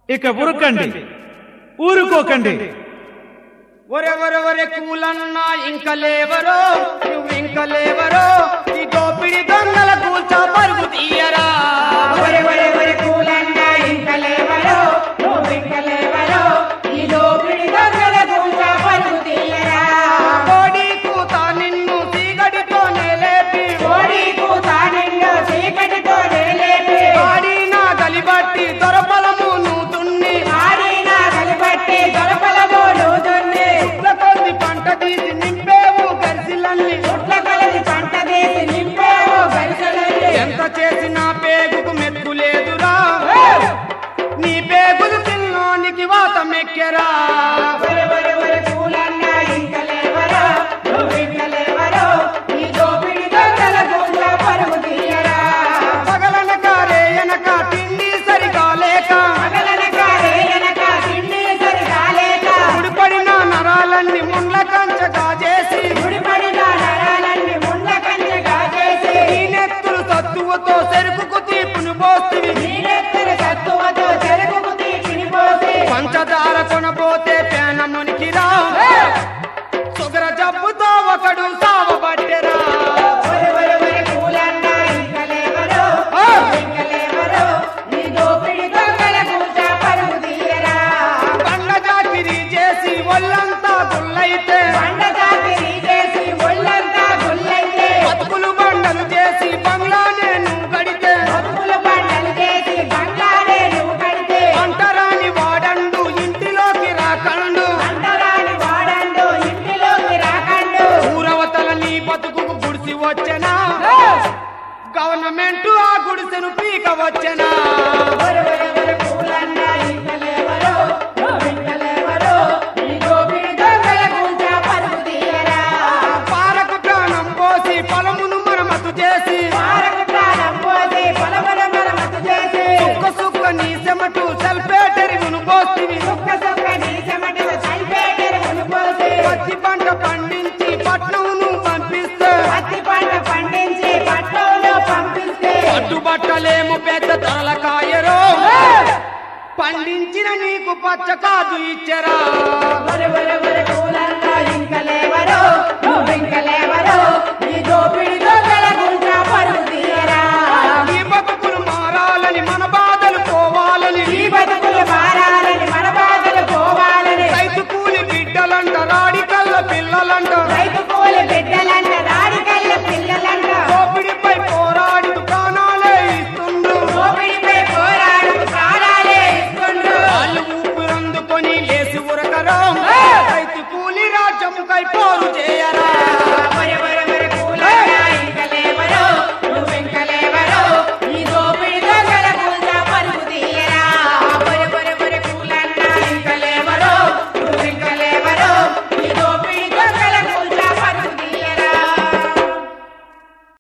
ఇక ఉరకండి ఊరుకోకండి ఒరెవరెవరె కూలన్నా ఇంక లేవరో నువ్వు ఇంక లేవరో ఈ దోపిడి దొంగల కూల్చా పరుగు తీయరా ఒరెవరెవరి కూలన్నా ఇంక లేవరో, నువ్వు ఇంక లేవరో, ఈ దోపిడి దొంగల గుంట పరుగు తీయరా. కోడి కూత నిన్ను సీగడితోనే లేపి కోడి కూత నిన్ను చీకటితోనే లేపి, ఆడిన గలిబట్టి దొరపలము నూతున్ని ఆడిన కలిపట్టి దొరపలమోడు దున్ని, కొద్ది పంట తీసి నింపేవు గరిసిలల్ని పుట్ల కొలది పంట తీసి నింపావు గరిసెలల్లి. ఎంత చేసినా పేగుకు మెత్తు లేదురా నీ పేగులు తిల్లోనికి వాత మెక్కెరా ఒరెవరెవరి కూలన్నా ఇంక లేవరో, నువ్వు ఇంక లేవరో, ఈ దోపిడి దొంగల గుంట పరుగు తీయరా. పగలనక రేయనక తిండి సరిగా లేక పగలనక రేయనక తిండి సరిగా లేక, ముడిపడిన నరాలన్నీ ముండ్ల కంచగా చేసి ముడిపడిన నరాలన్నీ ముండ్ల కంచెగా చేసి, నీ నెత్తులు తత్తువతో చెరుకుకు తీపును పోస్తివి నీరెత్తని సత్తువతో చెరుకుకు తీసిని పోసి, పంచదార కొనబోతే పేనమునికి రా సుగర జబ్బుతో ఒకడు సావబట్టెరా ఒరెవరెవరి కూలన్నా ఇంక లేవరో, ఇంక లేవరో, ఈ దోపిడి దొంగల గుంట పరుగు తీయరా. బండ జాకిరి చేసి ఒళ్ళంతా గుల్లైతే పండ చాకిరీ చేసి ఒళ్ళంతా గుల్లైతే, బతుకులు బండలు చేసి బంగ్లానే నువ్వు గడితే బతుకుల పంటలు చేసి బంగ్లానే నువ్వు కడితే, అంటరాని వాడండు ఇంటిలోకి రాకండు అంటరాని వాడండు ఇంటిలోకి రాకండు. ఊరవతల నీ బతుకుకు గుడిసి వచ్చెనా గవర్నమెంట్ ఆ గుడిసెను పీక వచ్చెనా ఒరెవరెవరి కూలన్నా ఇంక లేవరో, నువ్వు ఇంక లేవరో, ఈ దోపిడి దొంగల గుంట పరుగు తీయరా. పారకు ప్రాణం పోసి పొలమును మరమతు చేసి పారకు ప్రాణం పోసి పొలమున మరమ్మతు చేసి, సుక్క సుక్క నీ చెమటు సల్పేటెరుగును పోస్తివి సుక్క సుక్క నీ చెమటను చల్పేటెరువును పోసి, పత్తి పంట పండించి పట్నంను పంపిస్తే పత్తి పంట పండించి పట్టణంలో పంపిస్తే, పట్టుబట్టలేము పెద్ద తలకాయరో పండించిన నీకు పచ్చ కాదు ఇచ్చరా ఒరెవరెవరి కూలన్నా ఇంక లేవరో, నువ్వు ఇంక లేవరో,